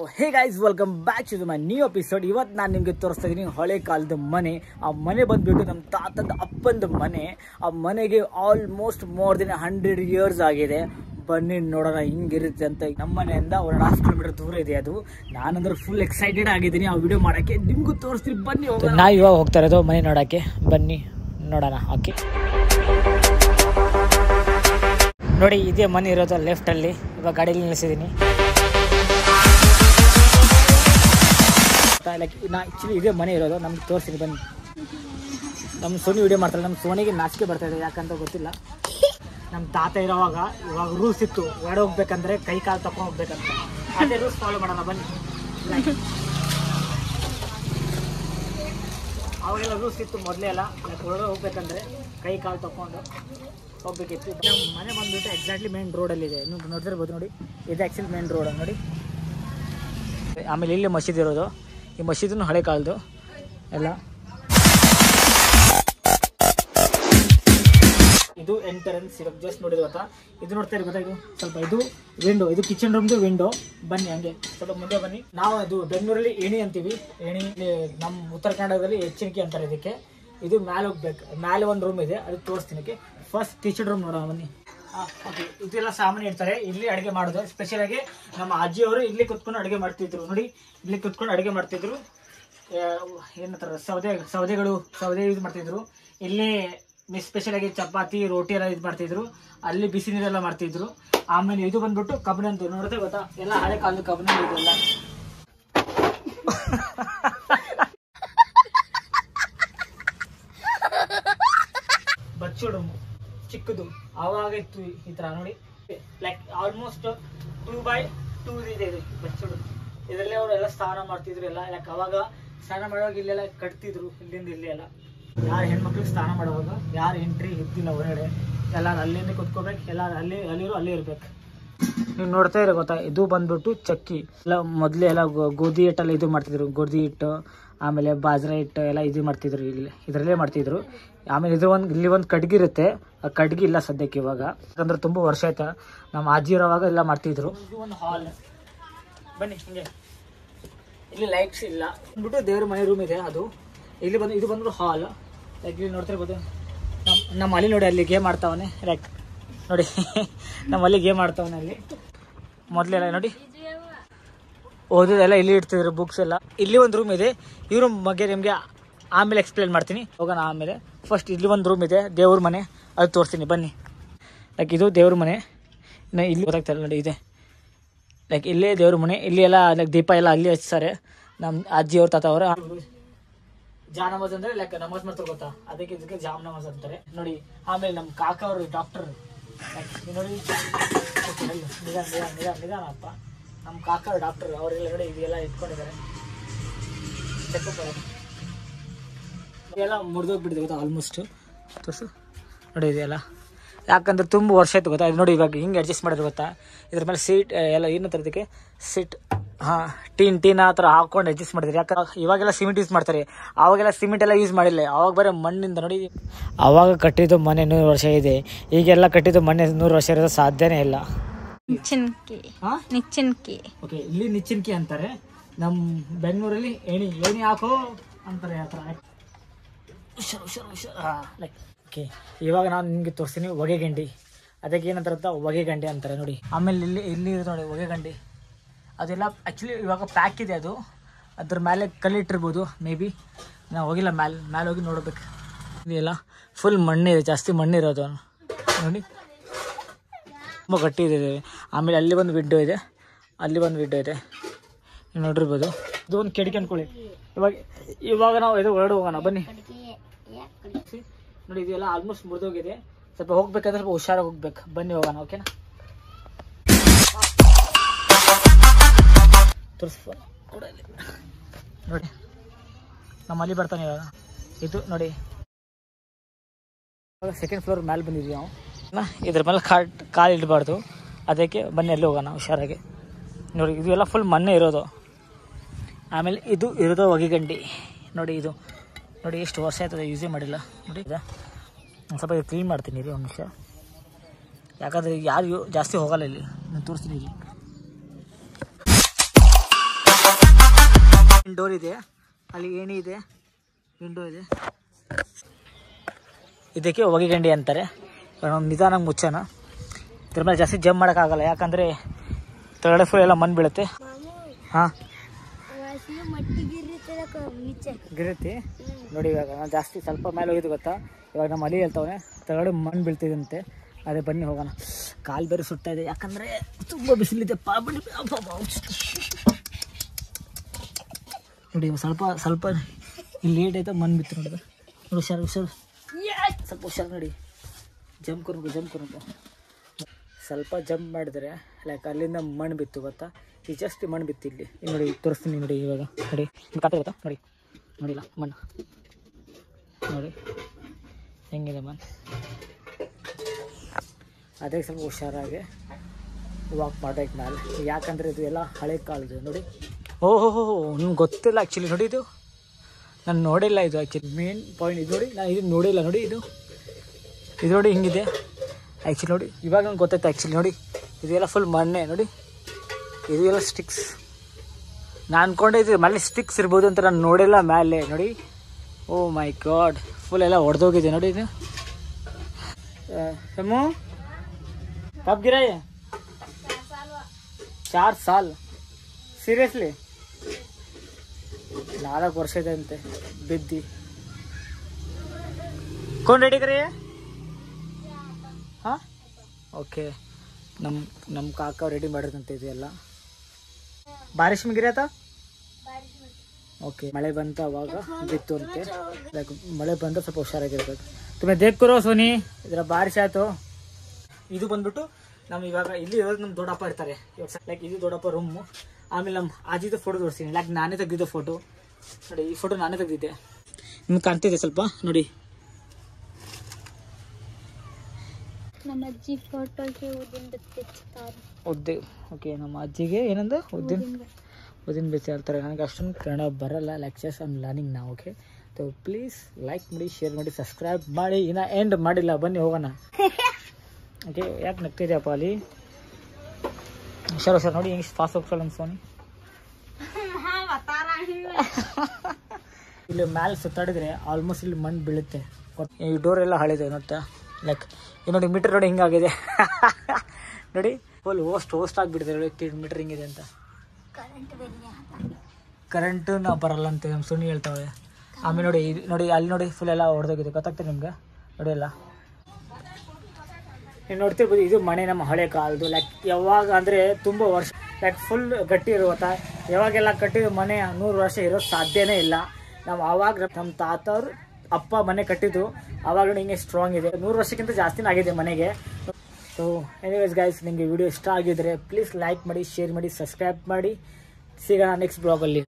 Hey guys welcome back to my new episode ಇವತ್ತು ನಾನು ನಿಮಗೆ ತೋರಿಸ್ತಾ ಇದ್ದೀನಿ ಹಳೆ ಕಾಲದ ಮನೆ ಆ ಮನೆ ಬಂದ್ಬಿಟ್ಟು ನಮ್ಮ ತಾತದ ಅಪ್ಪಂದ ಮನೆ ಆ ಮನೆಗೆ almost more than hundred years ಆಗಿದೆ ಬನ್ನಿ ನೋಡೋಣ ಹಿಂಗಿರುತ್ತೆ ಅಂತ ನಮ್ಮ ಮನೆಯಿಂದ ಒನ್ ಹಾಫ್ ಕಿಲೋಮೀಟರ್ ದೂರ ಇದೆ ಅದು ನಾನಂದ್ರೆ ಫುಲ್ ಎಕ್ಸೈಟೆಡ್ ಆಗಿದ್ದೀನಿ ಆ ವಿಡಿಯೋ ಮಾಡೋಕ್ಕೆ ನಿಮಗೂ ತೋರಿಸ್ತೀನಿ ಬನ್ನಿ ನಾ ಇವಾಗ ಹೋಗ್ತಾ ಇರೋದು ಮನೆ ನೋಡೋಕ್ಕೆ ಬನ್ನಿ ನೋಡೋಣ ಓಕೆ ನೋಡಿ ಇದೇ ಮನೆ ಇರೋದು ಲೆಫ್ಟಲ್ಲಿ ಇವಾಗ ಗಾಡೀಲಿ ನಿಲ್ಲಿಸಿದ್ದೀನಿ ಲೈಕ್ ನಾ ಆ್ಯಕ್ಚುಲಿ ಇದೇ ಮನೆ ಇರೋದು ನಮ್ಗೆ ತೋರಿಸ್ತೀನಿ ಬನ್ನಿ ನಮ್ಮ ಸೋನಿ ವಿಡಿಯೋ ಮಾಡ್ತಾರೆ ನಮ್ಮ ಸೋನಿಗೆ ನಾಚಿಕೆ ಬರ್ತಾ ಇದೆ ಯಾಕಂತ ಗೊತ್ತಿಲ್ಲ ನಮ್ಮ ತಾತ ಇರೋವಾಗ ಇವಾಗ ರೂಲ್ಸ್ ಇತ್ತು ಹೊರಡೆ ಹೋಗ್ಬೇಕಂದ್ರೆ ಕೈ ಕಾಲು ತಗೊಂಡು ಹೋಗ್ಬೇಕಂತ ಅದೇ ರೂಲ್ಸ್ ಫಾಲೋ ಮಾಡೋಣ ಬನ್ನಿ ಅವಾಗೆಲ್ಲ ರೂಲ್ಸ್ ಇತ್ತು ಮೊದಲೇ ಎಲ್ಲ ಲೈಕ್ ಹೊರಡೆ ಹೋಗ್ಬೇಕಂದ್ರೆ ಕೈ ಕಾಲು ತಗೊಂಡು ಹೋಗ್ಬೇಕಿತ್ತು ನಮ್ಮ ಮನೆ ಬಂದ್ಬಿಟ್ಟು ಎಕ್ಸಾಕ್ಟ್ಲಿ ಮೇನ್ ರೋಡಲ್ಲಿದೆ ನೀವು ನೋಡ್ತಿರ್ಬೋದು ನೋಡಿ ಇದು ಆ್ಯಕ್ಚುಲಿ ಮೇನ್ ರೋಡ್ ನೋಡಿ ಆಮೇಲೆ ಇಲ್ಲಿ ಮಸೀದಿ ಇರೋದು ಈ ಮಸೀದಿನೂ ಹಳೆ ಕಾಲದ್ದು ಎಲ್ಲ ಇದು ಎಂಟರೆನ್ಸ್ ಇವಾಗ ಜಸ್ಟ್ ನೋಡಿದ ಗೊತ್ತಾ ಇದು ನೋಡ್ತಾ ಇರಿ ಗೊತ್ತಾ ಇದು ಸ್ವಲ್ಪ ಇದು ವಿಂಡೋ ಇದು ಕಿಚನ್ ರೂಮ್ದು ವಿಂಡೋ ಬನ್ನಿ ಹಂಗೆ ಸ್ವಲ್ಪ ಮುಂದೆ ಬನ್ನಿ ನಾವು ಅದು ಬೆಂಗಳೂರಲ್ಲಿ ಏಣಿ ಅಂತೀವಿ ಏಣಿ ಇಲ್ಲಿ ನಮ್ಮ ಉತ್ತರ ಕನ್ನಡದಲ್ಲಿ ಹೆಚ್ಚಿನಕಿ ಅಂತಾರೆ ಇದಕ್ಕೆ ಇದು ಮ್ಯಾಲೆ ಹೋಗ್ಬೇಕು ಮ್ಯಾಲೆ ಒಂದು ರೂಮ್ ಇದೆ ಅದು ತೋರಿಸ್ತೀನಿ ಫಸ್ಟ್ ಕಿಚನ್ ರೂಮ್ ನೋಡೋಣ ಬನ್ನಿ ಓಕೆ ಇದೆಲ್ಲ ಸಾಮಾನು ಇರ್ತಾರೆ ಇಲ್ಲಿ ಅಡುಗೆ ಮಾಡೋದು ಸ್ಪೆಷಲ್ ಆಗಿ ನಮ್ಮ ಅಜ್ಜಿಯವರು ಇಲ್ಲಿ ಕುತ್ಕೊಂಡು ಅಡುಗೆ ಮಾಡ್ತಿದ್ರು ನೋಡಿ ಇಲ್ಲಿ ಕುತ್ಕೊಂಡು ಅಡುಗೆ ಮಾಡ್ತಿದ್ರು ಏನಂತಾರೆ ಸೌದೆ ಸೌದೆಗಳು ಸೌದೆ ಯೂಸ್ ಮಾಡ್ತಿದ್ರು ಇಲ್ಲಿ ಸ್ಪೆಷಲ್ ಆಗಿ ಚಪಾತಿ ರೋಟಿ ಎಲ್ಲ ಇದು ಮಾಡ್ತಿದ್ರು ಅಲ್ಲಿ ಬಿಸಿ ನೀರೆಲ್ಲ ಮಾಡ್ತಿದ್ರು ಆಮೇಲೆ ಇದು ಬಂದ್ಬಿಟ್ಟು ಕಬ್ಬಣಂದು ನೋಡಿದ್ರೆ ಗೊತ್ತಾ ಎಲ್ಲ ಹಳೆ ಕಾಲದ ಕಬ್ಬಣ ಇದೆಲ್ಲ ಬಚ್ಚೋಡು ಚಿಕ್ಕದು ಆವಾಗ ಇತ್ತು ಈ ತರ ನೋಡಿ like almost two by two ಇದೆ ಇದು ಬಚ್ಚೋಡು ಇದರಲ್ಲೇ ಅವರು ಎಲ್ಲ ಸ್ನಾನ ಮಾಡ್ತಿದ್ರು ಎಲ್ಲ ಯಾಕೆ ಅವಾಗ ಸ್ನಾನ ಮಾಡುವಾಗ ಇಲ್ಲೆಲ್ಲ ಕಟ್ತಿದ್ರು ಇಲ್ಲಿಂದ ಇಲ್ಲಿ ಎಲ್ಲ ಯಾರು ಹೆಣ್ಮಕ್ಳಿಗೆ ಸ್ನಾನ ಮಾಡುವಾಗ ಯಾರು ಎಂಟ್ರಿ ಇದ್ದಿಲ್ಲ ಹೊರಗಡೆ ಎಲ್ಲಾರು ಅಲ್ಲಿಂದ ಕುತ್ಕೋಬೇಕು ಎಲ್ಲಾರು ಅಲ್ಲಿ ಅಲ್ಲಿರು ಅಲ್ಲೇ ಇರ್ಬೇಕು ನೀವು ನೋಡ್ತಾ ಇರೋ ಗೊತ್ತಾ ಇದು ಬಂದ್ಬಿಟ್ಟು ಚಕ್ಕಿ ಎಲ್ಲ ಮೊದಲೇ ಎಲ್ಲ ಗೋ- ಗೋಧಿ ಹಿಟ್ಟೆಲ್ಲ ಇದು ಮಾಡ್ತಿದ್ರು ಗೋಧಿ ಹಿಟ್ಟು ಆಮೇಲೆ ಬಾಜ್ರಾ ಹಿಟ್ಟು ಎಲ್ಲ ಇದು ಮಾಡ್ತಿದ್ರು ಇಲ್ಲಿ ಇದರಲ್ಲೇ ಮಾಡ್ತಿದ್ರು ಆಮೇಲೆ ಇದು ಒಂದು ಇಲ್ಲಿ ಒಂದು ಕಡ್ಗಿ ಇರುತ್ತೆ ಆ ಕಡ್ಗಿ ಇಲ್ಲ ಸದ್ಯಕ್ಕೆ ಇವಾಗ ಯಾಕಂದ್ರೆ ತುಂಬ ವರ್ಷ ಆಯ್ತಾ ನಮ್ಮ ಅಜ್ಜಿ ಇರೋವಾಗ ಎಲ್ಲ ಮಾಡ್ತಿದ್ರು ಇದು ಒಂದು ಹಾಲ್ ಬನ್ನಿ ಹಿಂಗೆ ಇಲ್ಲಿ ಲೈಟ್ಸ್ ಇಲ್ಲ ಬಂದ್ಬಿಟ್ಟು ದೇವ್ರ ಮನೆ ರೂಮ್ ಇದೆ ಅದು ಇಲ್ಲಿ ಬಂದು ಇದು ಬಂದ್ಬಿಟ್ಟು ಹಾಲ್ ಲೈಕ್ ಇಲ್ಲಿ ನೋಡ್ತಿರ್ಬೋದು ನಮ್ಮ ನಮ್ಮ ಅಲ್ಲಿ ನೋಡಿ ಅಲ್ಲಿ ಗೇಮ್ ಆಡ್ತಾವನೆ ಲೈಕ್ ನೋಡಿ ನಮ್ಮ ಅಲ್ಲಿ ಗೇಮ್ ಆಡ್ತಾವನೆ ಅಲ್ಲಿ ಮೊದಲೆಲ್ಲ ನೋಡಿ ಓದೋದೆಲ್ಲ ಇಲ್ಲಿ ಇಡ್ತಿದ್ರು ಬುಕ್ಸ್ ಎಲ್ಲ ಇಲ್ಲಿ ಒಂದು ರೂಮ್ ಇದೆ ಈ ರೂಮ್ ಬಗ್ಗೆ ನಿಮಗೆ ಆಮೇಲೆ ಎಕ್ಸ್ಪ್ಲೇನ್ ಮಾಡ್ತೀನಿ ಹೋಗೋಣ ಆಮೇಲೆ ಫಸ್ಟ್ ಇಲ್ಲಿ ಒಂದು ರೂಮ್ ಇದೆ ದೇವ್ರ ಮನೆ ಅದು ತೋರಿಸ್ತೀನಿ ಬನ್ನಿ ಲೈಕ್ ಇದು ದೇವ್ರ ಮನೆ ಇನ್ನು ಇಲ್ಲಿ ಗೊತ್ತಾಗ್ತಲ್ಲ ನೋಡಿ ಇದೆ ಲೈಕ್ ಇಲ್ಲೇ ದೇವ್ರ ಮನೆ ಇಲ್ಲಿ ಎಲ್ಲ ಲೈಕ್ ದೀಪ ಎಲ್ಲ ಅಲ್ಲಿ ಹಚ್ತಾರೆ ನಮ್ಮ ಅಜ್ಜಿ ಅವ್ರ ತಾತ ಅವರ ಜಾ ನಮಾಜ್ ಅಂದ್ರೆ ಲೈಕ್ ನಮಾಜ್ ಮಾಡ್ತಾರೆ ಗೊತ್ತಾ ಅದಕ್ಕೆ ಇದಕ್ಕೆ ಜಾಮ್ ನಮಾಜ್ ಅಂತಾರೆ ನೋಡಿ ಆಮೇಲೆ ನಮ್ಮ ಕಾಕ ಅವರು ಡಾಕ್ಟರ್ ನೋಡಿ ನಿಧಾನ ನಿಧಾನ ನಿಧಾನ ನಿಧಾನ ಅಪ್ಪ ನಮ್ಮ ಕಾಕ ಅವ್ರು ಡಾಕ್ಟರ್ ಅವರೆಲ್ಲ ನೋಡಿ ಇದೆಲ್ಲ ಇಟ್ಕೊಂಡಿದ್ದಾರೆ ಚೆಕಪ್ ಇದೆಲ್ಲ ಮುರಿದೋಗ್ಬಿಟ್ಟಿದೆ ಗೊತ್ತಾ ಆಲ್ಮೋಸ್ಟ್ ತೋರಿಸು ನೋಡಿ ಇದೆಲ್ಲ ಯಾಕಂದ್ರೆ ತುಂಬ ವರ್ಷ ಆಯ್ತು ಗೊತ್ತಾ ಇದು ನೋಡಿ ಇವಾಗ ಹಿಂಗೆ ಅಡ್ಜಸ್ಟ್ ಮಾಡಿದ್ರು ಗೊತ್ತಾ ಇದ್ರ ಮೇಲೆ ಸೀಟ್ ಎಲ್ಲ ಏನು ತರೋದಕ್ಕೆ ಸೀಟ್ ಹಾಂ ಟೀನ್ ಟೀನ್ ಆ ಥರ ಹಾಕೊಂಡು ಅಡ್ಜಸ್ಟ್ ಮಾಡಿದ್ರು ಯಾಕಂದ್ರೆ ಇವಾಗೆಲ್ಲ ಸಿಮೆಂಟ್ ಯೂಸ್ ಮಾಡ್ತಾರೆ ಅವಾಗೆಲ್ಲ ಸಿಮೆಂಟ್ ಎಲ್ಲ ಯೂಸ್ ಮಾಡಿಲ್ಲ ಅವಾಗ ಬರೀ ಮಣ್ಣಿಂದ ನೋಡಿ ಅವಾಗ ಕಟ್ಟಿದ್ದು ಮನೆ ನೂರು ವರ್ಷ ಇದೆ ಈಗೆಲ್ಲ ಕಟ್ಟಿದ್ದು ಮನೆ ನೂರು ವರ್ಷ ಇರೋದು ಸಾಧ್ಯನೇ ಇಲ್ಲ ನಿಚ್ಚನ್ಕಿ ಹಾಂ ನಿಚ್ಚನ್ಕಿ ಓಕೆ ಇಲ್ಲಿ ನಿಚ್ಚಿನ್ಕಿ ಅಂತಾರೆ ನಮ್ಮ ಬೆಂಗಳೂರಲ್ಲಿ ಏಣಿ ಏಣಿ ಹಾಕೋ ಅಂತಾರೆ ಆ ಥರ ಹುಷಾರು ಹುಷಾರು ಹುಷಾರು ಹಾಂ ಲೈಕ್ ಓಕೆ ಇವಾಗ ನಾನು ನಿಮಗೆ ತೋರಿಸ್ತೀನಿ ಹೊಗೆ ಗಂಡಿ ಅದಕ್ಕೆ ಏನಂತಾರೆ ಅಂತ ಹೊಗೆ ಗಂಡಿ ಅಂತಾರೆ ನೋಡಿ ಆಮೇಲೆ ಇಲ್ಲಿ ಇಲ್ಲಿ ಇರುತ್ತೆ ನೋಡಿ ಹೊಗೆ ಗಂಡಿ ಅದೆಲ್ಲ ಆ್ಯಕ್ಚುಲಿ ಇವಾಗ ಪ್ಯಾಕ್ ಇದೆ ಅದು ಅದ್ರ ಮೇಲೆ ಕಲ್ಲಿಟ್ಟಿರ್ಬೋದು ಮೇ ಬಿ ನಾವು ಹೋಗಿಲ್ಲ ಮ್ಯಾಲೆ ಮ್ಯಾಲೆ ಹೋಗಿ ನೋಡ್ಬೇಕು ಇದೆಲ್ಲ ಫುಲ್ ಮಣ್ಣಿದೆ ಜಾಸ್ತಿ ಮಣ್ಣಿರೋದು ನೋಡಿ ತುಂಬ ಗಟ್ಟಿ ಇದೆ ಆಮೇಲೆ ಅಲ್ಲಿ ಒಂದು ವಿಂಡೋ ಇದೆ ಅಲ್ಲಿ ಒಂದು ವಿಂಡೋ ಇದೆ ನೀವು ನೋಡಿರ್ಬೋದು ಇದು ಒಂದು ಕಿಟಕಿ ಅನ್ಕೊಳ್ಳಿ ಇವಾಗ ಇವಾಗ ನಾವು ಇದು ಹೊರಡು ಹೋಗೋಣ ಬನ್ನಿ ನೋಡಿ ಇದೆಲ್ಲ ಆಲ್ಮೋಸ್ಟ್ ಮುರಿದೋಗಿದೆ ಸ್ವಲ್ಪ ಹೋಗ್ಬೇಕಾದ್ರೆ ಸ್ವಲ್ಪ ಹುಷಾರಾಗಿ ಹೋಗ್ಬೇಕು ಬನ್ನಿ ಹೋಗೋಣ ಓಕೆನಾ ತೋರಿಸ್ಬ ಕೊಡು ಇಲ್ಲಿ. ನೋಡಿ ನಮ್ಮ ಅಲ್ಲಿ ಬರ್ತಾನೆ ಇವಾಗ ಇದು ನೋಡಿ ಇವಾಗ ಸೆಕೆಂಡ್ ಫ್ಲೋರ್ ಮೇಲೆ ಬಂದಿದ್ವಿ ನಾವು ನಾ ಇದ್ರ ಮೇಲೆ ಕಾಲ್ ಕಾಲು ಇಡಬಾರ್ದು ಅದಕ್ಕೆ ಬನ್ನಿ ಅಲ್ಲಿ ಹೋಗೋಣ ಹುಷಾರಾಗಿ ನೋಡಿ ಇದು ಎಲ್ಲ ಫುಲ್ ಮಣ್ಣೆ ಇರೋದು ಆಮೇಲೆ ಇದು ಇರೋದು ಹೊಗೆಗಂಡಿ ನೋಡಿ ಇದು ನೋಡಿ ಎಷ್ಟು ವರ್ಷ ಆಯ್ತದೆ ಯೂಸೇ ಮಾಡಿಲ್ಲ ನೋಡಿ ಇದು ಒಂದು ಸ್ವಲ್ಪ ಇದು ಕ್ಲೀನ್ ಮಾಡ್ತೀನಿ ರೀ ಒಂದು ನಿಮಿಷ ಯಾಕಂದರೆ ಯಾರು ಯು- ಜಾಸ್ತಿ ಹೋಗಲ್ಲ ಇಲ್ಲಿ ನಾನು ತೋರಿಸ್ತೀನಿ ಇಲ್ಲಿ ಡೋರ್ ಇದೆ ಅಲ್ಲಿ ಏಣಿ ಇದೆ ವಿಂಡೋ ಇದೆ ಇದಕ್ಕೆ ಹೊಗೆ ಗಂಡಿ ಅಂತಾರೆ ನಾವು ನಿಧಾನಾಗಿ ಮುಚ್ಚೋಣ ಇದ್ರ ಮೇಲೆ ಜಾಸ್ತಿ ಜಂಪ್ ಮಾಡೋಕ್ಕಾಗಲ್ಲ ಯಾಕಂದರೆ ಕೆಳಗಡೆ ಫುಲ್ ಎಲ್ಲ ಮಣ್ಣು ಬೀಳುತ್ತೆ ಹಾಂ ಗಿರತಿ ನೋಡಿ ಇವಾಗ ನಾನು ಜಾಸ್ತಿ ಸ್ವಲ್ಪ ಮೇಲೆ ಹೋಗಿದ್ದು ಗೊತ್ತಾ ಇವಾಗ ನಮ್ಮ ಅಲಿ ಹೇಳ್ತವನೆ ಕೆಳಗಡೆ ಮಣ್ಣು ಬೀಳ್ತಿದಂತೆ ಅದೇ ಬನ್ನಿ ಹೋಗೋಣ ಕಾಲು ಬೇರೆ ಸುಡ್ತಾ ಇದೆ ಯಾಕಂದರೆ ತುಂಬ ಬಿಸಿಲಿದೆ ಪಾ ಬನ್ನಿ ಅಬ್ಬಬ್ಬ. ನೋಡಿ ಇವಾಗ ಸ್ವಲ್ಪ ಸ್ವಲ್ಪ ಇಲ್ಲಿ ಲೇಟ್ ಆಯ್ತಾ ಮಣ್ಣು ಬಿತ್ತು ನೋಡಿ ನೋಡಿ ಹುಷಾರು ಹುಷಾರು ಸ್ವಲ್ಪ ಹುಷಾರು ನೋಡಿ ಜಂಪ್ ಕೊರ್ಬೇಕು ಜಂಪ್ ಕೊರ್ಬೇಕು ಸ್ವಲ್ಪ ಜಂಪ್ ಮಾಡಿದ್ರೆ ಲೈಕ್ ಅಲ್ಲಿಂದ ಮಣ್ಣು ಬಿತ್ತು ಗೊತ್ತಾ ಈ ಜಸ್ಟ್ ಮಣ್ಣು ಬಿತ್ತು ಇಲ್ಲಿ ಇಲ್ಲಿ ನೋಡಿ ತೋರಿಸ್ತೀನಿ ನೋಡಿ ಇವಾಗ ನೋಡಿ ನಿಮ್ಗೆ ಕಾಟ ಗೊತ್ತಾ ನೋಡಿ ನೋಡಿಲ್ಲ ಮಣ್ಣು ನೋಡಿ ಹೆಂಗಿದೆ ಮಣ್ಣು ಅದೇ ಸ್ವಲ್ಪ ಹುಷಾರಾಗಿ ವಾಕ್ ಮಾಡ್ಬೇಕು ಮೇಲೆ ಯಾಕಂದರೆ ಇದು ಎಲ್ಲ ಹಳೆ ಕಾಲದ್ದು ನೋಡಿ ಓಹೋ ಹೋ ನಿಮ್ಗೆ ಗೊತ್ತಿಲ್ಲ ಆ್ಯಕ್ಚುಲಿ ನೋಡಿ ಇದು ನಾನು ನೋಡಿಲ್ಲ ಇದು ಆ್ಯಕ್ಚುಲಿ ಮೇನ್ ಪಾಯಿಂಟ್ ಇದು ನೋಡಿ ನಾನು ಇದು ನೋಡಿಲ್ಲ ನೋಡಿ ಇದು ಇದು ನೋಡಿ ಹಿಂಗಿದೆ ಆ್ಯಕ್ಚುಲಿ ನೋಡಿ ಇವಾಗ ನಂಗೆ ಗೊತ್ತಾಯ್ತು ಆ್ಯಕ್ಚುಲಿ ನೋಡಿ ಇದೆಲ್ಲ ಫುಲ್ ಮಣ್ಣೆ ನೋಡಿ ಇದು ಎಲ್ಲ ಸ್ಟಿಕ್ಸ್ ನಾನು ಅನ್ಕೊಂಡೆ ಇದು ಮೇಲೆ ಸ್ಟಿಕ್ಸ್ ಇರ್ಬೋದು ಅಂತ ನಾನು ನೋಡಿಲ್ಲ ಮೇಲೆ ನೋಡಿ ಓ ಮೈ ಗಾಡ್ ಫುಲ್ ಎಲ್ಲ ಹೊಡೆದೋಗಿದೆ ನೋಡಿ ಇದು ಸಮೂ कब गिरा ये चार साल ಸೀರಿಯಸ್ಲಿ ನಾಲ್ಕು ವರ್ಷ ಇದೆ ಅಂತೆ ಬಿದ್ದಿ कौन रेडी करे ಹಾಂ ಓಕೆ ನಮ್ಮ ನಮ್ಮ ಕಾಕ ರೆಡಿ ಮಾಡಿದಂತೆ ಇದೆಲ್ಲ ಬಾರಿಶ್ में गिरा था ಓಕೆ ಮಳೆ ಬಂತ ಅವಾಗ ಬಿತ್ತು ಅಂತೆ ಲೈಕ್ ಮಳೆ ಬಂದ್ರೆ ಸ್ವಲ್ಪ ಹುಷಾರಾಗಿರ್ಬೇಕು ತುಮೆ ದೇಖ್ಕರೋ ಸೋನಿ ಇದರ ಬಾರಿಶ್ ಆಯ್ತು ಇದು ಬಂದ್ಬಿಟ್ಟು ನಮ್ಮ ಇವಾಗ ಇಲ್ಲಿ ಇರೋದು ನಮ್ಮ ದೊಡ್ಡಪ್ಪ ಇರ್ತಾರೆ ಲೈಕ್ ಇದು ದೊಡ್ಡಪ್ಪ ರೂಮು ಆಮೇಲೆ ನಮ್ಮ ಅಜ್ಜಿದು ಫೋಟೋ ತೋರಿಸ್ತೀನಿ ಲೈಕ್ ನಾನೇ ತೆಗೆದಿದ್ದು ಫೋಟೋ ನೋಡಿ ಈ ಫೋಟೋ ನಾನೇ ತೆಗೆದಿದ್ದೆ ನಿಮ್ಗೆ ಕಾಣ್ತಿದೆ ಸ್ವಲ್ಪ ನೋಡಿ ನಮ್ಮ ಅಜ್ಜಿ ಫೋಟೋಗೆ ಉದ್ದಿನ ಬೆಚ್ಚಿತಾರೆ ಉದ್ದಿ ಓಕೆ ನಮ್ಮ ಅಜ್ಜಿಗೆ ಏನಂದ ಉದ್ದಿನ ಉದ್ದಿನ ಬೆಚ್ಚ ಹೇಳ್ತಾರೆ ನನಗೆ ಅಷ್ಟೊಂದು ಕನ್ನಡ ಬರಲ್ಲ ಲೈಕ್ ಜಸ್ಟ್ ಐಮ್ ಲರ್ನಿಂಗ್ ನಾ ಓಕೆ ಸೊ ಪ್ಲೀಸ್ ಲೈಕ್ ಮಾಡಿ ಶೇರ್ ಮಾಡಿ ಸಬ್ಸ್ಕ್ರೈಬ್ ಮಾಡಿ ಇನ್ನು ಎಂಡ್ ಮಾಡಿಲ್ಲ ಬನ್ನಿ ಹೋಗೋಣ ಓಕೆ ಯಾಕೆ ನಗ್ತಿದ್ಯಪ್ಪ ಅಲ್ಲಿ ಹುಷಾರು ಹುಷಾರು ನೋಡಿ ಹೆಂಗೆ ಫಾಸ್ಟ್ ಹೋಗ್ಸಲ್ಲ ನಮ್ಮ ಫೋನ್ ಇಲ್ಲಿ ಮ್ಯಾಲೆ ಸುತ್ತಾಡಿದ್ರೆ ಆಲ್ಮೋಸ್ಟ್ ಇಲ್ಲಿ ಮಣ್ಣು ಬೀಳುತ್ತೆ ಗೊತ್- ಈ ಡೋರ್ ಎಲ್ಲ ಹಳಿದೆ ನೋಡ್ತಾ ಲೈಕ್ ಈ ನೋಡಿ ಮೀಟರ್ ನೋಡಿ ಹಿಂಗಾಗಿದೆ ನೋಡಿ ಫುಲ್ ಹೋಸ್ಟ್ ಹೋಸ್ಟ್ ಆಗಿಬಿಟ್ಟಿದೆ ನೋಡಿ ಮೀಟರ್ ಹಿಂಗಿದೆ ಅಂತ ಕರೆಂಟು ನಾವು ಬರಲ್ಲ ಅಂತ ನಮ್ಮ ಸುನಿ ಹೇಳ್ತಾವೆ ಆಮೇಲೆ ನೋಡಿ ಇದು ನೋಡಿ ಅಲ್ಲಿ ನೋಡಿ ಫುಲ್ ಎಲ್ಲ ಹೊಡೆದೋಗಿದೆ ಗೊತ್ತಾಗ್ತದೆ ನಿಮ್ಗೆ ನೋಡಿ ಎಲ್ಲ ನೀವು ನೋಡ್ತಿರ್ಬೋದು ಇದು ಮನೆ ನಮ್ಮ ಹಳೆ ಕಾಲದ್ದು ಲೈಕ್ ಯಾವಾಗ ಅಂದರೆ ತುಂಬ ವರ್ಷ ಲೈಕ್ ಫುಲ್ ಗಟ್ಟಿ ಇರುವತ್ತ ಯಾವಾಗೆಲ್ಲ ಕಟ್ಟಿದ ಮನೆ ನೂರು ವರ್ಷ ಇರೋದು ಸಾಧ್ಯನೇ ಇಲ್ಲ ನಾವು ಆವಾಗ ನಮ್ಮ ತಾತವ್ರು ಅಪ್ಪ ಮನೆ ಕಟ್ಟಿದ್ದು ಆವಾಗ ಹಿಂಗೆ ಸ್ಟ್ರಾಂಗ್ ಇದೆ ನೂರು ವರ್ಷಕ್ಕಿಂತ ಜಾಸ್ತಿನೇ ಆಗಿದೆ ಮನೆಗೆ ಸೊ ಎನಿವೇಸ್ ಗೈಸ್ ನಿಮಗೆ ವಿಡಿಯೋ ಇಷ್ಟ ಆಗಿದ್ರೆ ಪ್ಲೀಸ್ ಲೈಕ್ ಮಾಡಿ ಶೇರ್ ಮಾಡಿ ಸಬ್ಸ್ಕ್ರೈಬ್ ಮಾಡಿ ಸಿಗೋಣ ನೆಕ್ಸ್ಟ್ ಬ್ಲಾಗಲ್ಲಿ